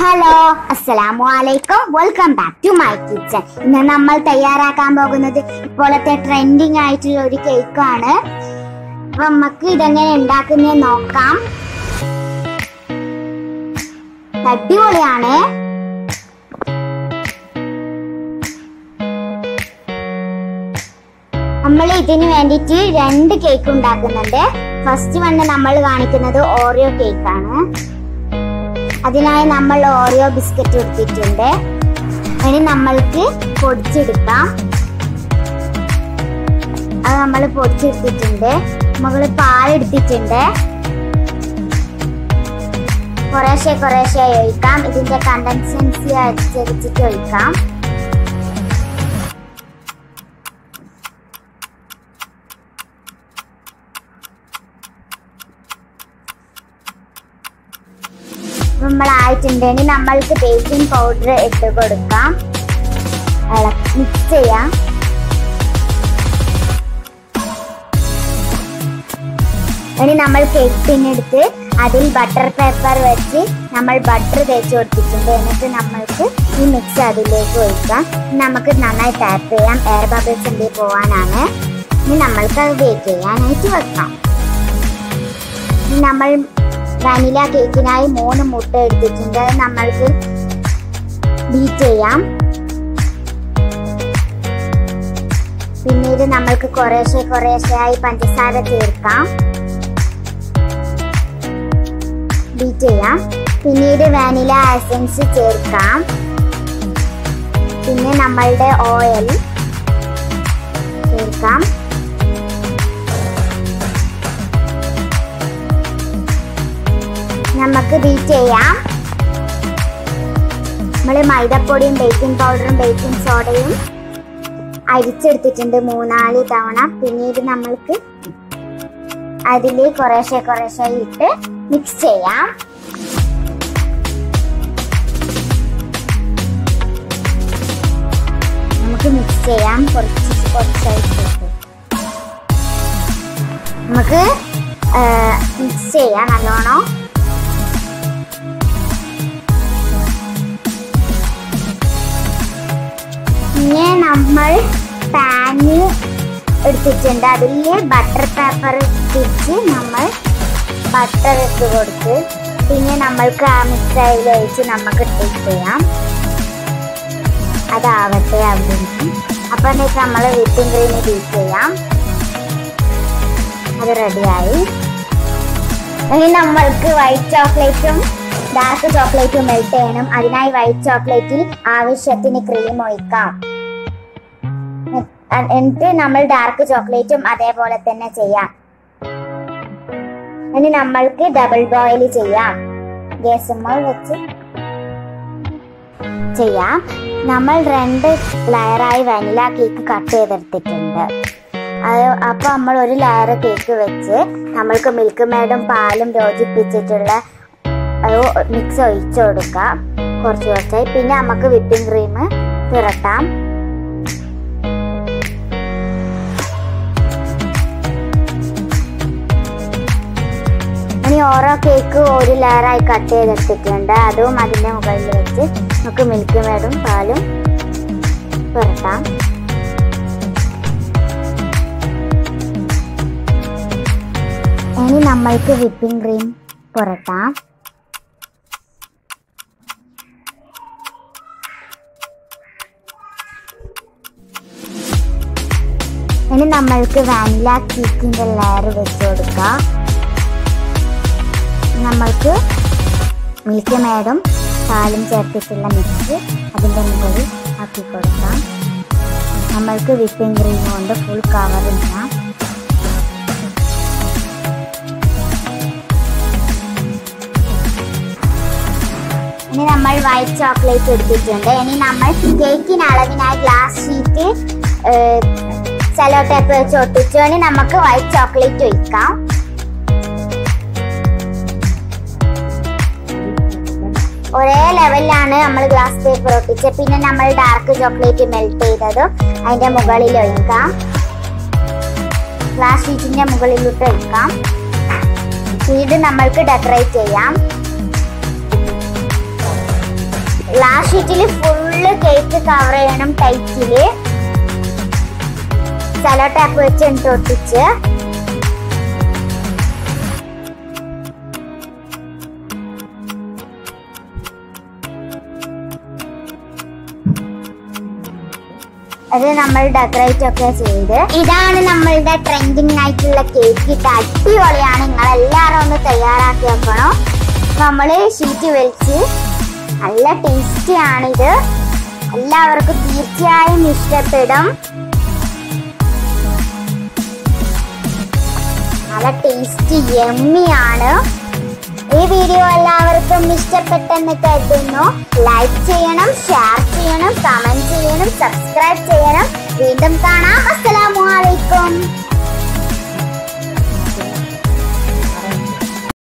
hello അസ്സലാമു അലൈക്കും welcome back to my kitchen ഇന്ന് നമ്മൾ തയ്യാറാക്കാൻ പോകുന്നത് ഇപ്പോഴത്തെ ട്രെൻഡിങ് ആയിട്ടുള്ള ഒരു കേക്കാണ് അപ്പൊ നമുക്ക് ഇതെങ്ങനെ ഉണ്ടാക്കുന്നത് നോക്കാം അടിപൊളിയാണ് നമ്മൾ ഇതിന് വേണ്ടിയിട്ട് രണ്ട് കേക്ക് ഉണ്ടാക്കുന്നുണ്ട് ഫസ്റ്റ് വണ് നമ്മൾ കാണിക്കുന്നത് ഓറിയോ കേക്കാണ് അതിനായി നമ്മൾ ഓറിയോ ബിസ്ക്കറ്റ് എടുത്തിട്ടുണ്ട് ഇനി നമ്മൾക്ക് പൊടിച്ചെടുക്കാം അത് നമ്മൾ പൊടിച്ചെടുത്തിട്ടുണ്ട് നമ്മൾ പാലെടുത്തിട്ടുണ്ട് കുറേശ്ശെ കുറേശ്ശെ ഒഴിക്കാം ഇതിന്റെ കണ്ടൻസൻസി അനുസരിച്ചിട്ട് ഒഴിക്കാം നമ്മളായിട്ടുണ്ടെങ്കിൽ നമ്മൾക്ക് ബേക്കിംഗ് പൗഡർ ഇട്ട് കൊടുക്കാം മിക്സ് ചെയ്യാം ഇനി നമ്മൾ കേക്ക് പിന്നെടുത്ത് അതിൽ ബട്ടർ പേപ്പർ വെച്ച് നമ്മൾ ബട്ടർ തേച്ച് കൊടുത്തിട്ടുണ്ട് എന്നിട്ട് നമ്മൾക്ക് ഈ മിക്സ് അതിലേക്ക് ഒഴിക്കാം ഇനി നമുക്ക് നന്നായി ടാപ്പ് ചെയ്യാം എയർ ബബിൾസ് എന്തെങ്കിലും പോവാനാണ് ഇനി നമ്മൾക്ക് അത് ബേക്ക് ചെയ്യാനായിട്ട് വെക്കാം ഇനി നമ്മൾ വാനില കേക്കിനായി മൂന്ന് മുട്ട എടുത്തിട്ടുണ്ട് അത് നമ്മൾക്ക് ബീറ്റ് ചെയ്യാം പിന്നീട് നമ്മൾക്ക് കുറേശ്ശെ കുറേശ്ശെയായി പഞ്ചസാര ചേർക്കാം ബീറ്റ് ചെയ്യാം പിന്നീട് വാനില എസൻസ് ചേർക്കാം പിന്നെ നമ്മളുടെ ഓയിൽ ചേർക്കാം നമുക്ക് ബീറ്റ് ചെയ്യാം നമ്മൾ മൈദപ്പൊടിയും ബേക്കിംഗ് പൗഡറും ബേക്കിംഗ് സോഡയും അരിച്ചെടുത്തിട്ടുണ്ട് മൂന്നാല് തവണ പിന്നീട് നമ്മൾക്ക് അതിൽ കുറേശ്ശെ കുറേശ്ശെ ഇട്ട് മിക്സ് ചെയ്യാം നമുക്ക് മിക്സ് ചെയ്യാം കുറച്ച് കുറച്ചായിട്ട് നമുക്ക് മിക്സ് ചെയ്യാം നല്ലോണം പിന്നെ നമ്മൾ പാന് എടുത്തിട്ടുണ്ട് അതിൽ ബട്ടർ പേപ്പർ തിരിച്ച് നമ്മൾ ബട്ടർ ഇട്ട് കൊടുത്ത് പിന്നെ നമ്മൾക്ക് ആ മിക്സയിൽ ഒഴിച്ച് നമുക്ക് ടേസ്റ്റ് ചെയ്യാം അതാവട്ടെ അവിടെ അപ്പം എന്നിട്ട് നമ്മൾ വിപ്പിംഗ് ക്രീം ബീറ്റ് ചെയ്യാം അത് റെഡിയായി ഇനി നമ്മൾക്ക് വൈറ്റ് ചോക്ലേറ്റും ഡാർക്ക് ചോക്ലേറ്റും മെൽറ്റ് ചെയ്യണം അതിനായി വൈറ്റ് ചോക്ലേറ്റിൽ ആവശ്യത്തിന് ക്രീം ഒഴിക്കാം എന്നിട്ട് നമ്മൾ ഡാർക്ക് ചോക്ലേറ്റും അതേപോലെ തന്നെ ചെയ്യാം ഇനി നമ്മൾക്ക് ഡബിൾ ബോയിൽ ചെയ്യാം ഗ്യാസുമ്പോൾ വെച്ച് ചെയ്യാം നമ്മൾ രണ്ട് ലെയറായി വാനില കേക്ക് കട്ട് ചെയ്തെടുത്തിട്ടുണ്ട് അത് അപ്പോൾ നമ്മൾ ഒരു ലെയർ കേക്ക് വെച്ച് നമ്മൾക്ക് മിൽക്ക് മേഡും പാലും യോജിപ്പിച്ചിട്ടുള്ള ഒരു മിക്സ് ഒഴിച്ചു കൊടുക്കാം കുറച്ച് കുറച്ചായി പിന്നെ നമുക്ക് വിപ്പിംഗ് ക്രീം പുരട്ടാം ഇനി ഓരോ കേക്ക് ഒരു ലെയറായി കട്ട് ചെയ്തെടുത്തിട്ടുണ്ട് അതും അതിൻ്റെ മുകളിൽ വെച്ച് നമുക്ക് മിൽക്ക് മേഡും പാലും പുരട്ടാം ഇനി നമ്മൾക്ക് വിപ്പിംഗ് ക്രീം പുരട്ടാം ഇനി നമ്മൾക്ക് വാനില കേക്കിൻ്റെ ലെയർ വെച്ച് കൊടുക്കാം നമ്മൾക്ക് മിൽക്ക് മേഡും പാലും ചേർത്തിട്ടുള്ള മിക്സ് അതിൻ്റെ മുകളിൽ ആക്കി കൊടുക്കാം നമ്മൾക്ക് വിപ്പിംഗ് ക്രീം കൊണ്ട് ഫുൾ കവർ ചെയ്യാം ഇനി നമ്മൾ വൈറ്റ് ചോക്ലേറ്റ് എടുത്തിട്ടുണ്ട് ഇനി നമ്മൾ കേക്കിന് അളവിനായി ഗ്ലാസ് ഷീറ്റ് സെലോ ടേപ്പ് വെച്ച് ഒട്ടിച്ചു ഇനി നമുക്ക് വൈറ്റ് ചോക്ലേറ്റ് ഒഴിക്കാം ഒരേ ലെവലിലാണ് നമ്മൾ ഗ്ലാസ് പേപ്പർ ഒട്ടിച്ചത് പിന്നെ നമ്മൾ ഡാർക്ക് ചോക്ലേറ്റ് മെൽറ്റ് ചെയ്തതും അതിന്റെ മുകളിൽ ഒഴിക്കാം ഗ്ലാസ് ഷീറ്റിന്റെ മുകളിലോട്ട് ഒഴിക്കാം പിന്നീട് നമ്മൾക്ക് ഡെക്കറേറ്റ് ചെയ്യാം ഷീറ്റിൽ ഫുള്ള് കേക്ക് കവർ ചെയ്യണം ടൈറ്റില് സെലോ ടാപ്പ് വെച്ച് എന്നിട്ട് ഒട്ടിച്ച് അത് നമ്മൾ ഡെക്കറേറ്റ് ഒക്കെ ചെയ്ത് ഇതാണ് നമ്മളുടെ ട്രെൻഡിങ് ആയിട്ടുള്ള കേക്ക് ഇത് അടിപൊളിയാണ് നിങ്ങൾ എല്ലാവരും ഒന്ന് തയ്യാറാക്കി വെക്കണം നമ്മള് ഷീറ്റ് വലിച്ച് നല്ല ടേസ്റ്റി ആണിത് എല്ലാവർക്കും തീർച്ചയായും ഇഷ്ടപ്പെടും നല്ല ടേസ്റ്റി യമ്മിയാണ് ഈ വീഡിയോ എല്ലാവർക്കും ഇഷ്ടപ്പെട്ടെന്ന് കരുതുന്നു ലൈക്ക് ചെയ്യണം ഷെയർ ചെയ്യണം കമന്റ് ചെയ്യണം സബ്സ്ക്രൈബ് ചെയ്യണം വീണ്ടും കാണാം അസ്സലാമു അലൈക്കും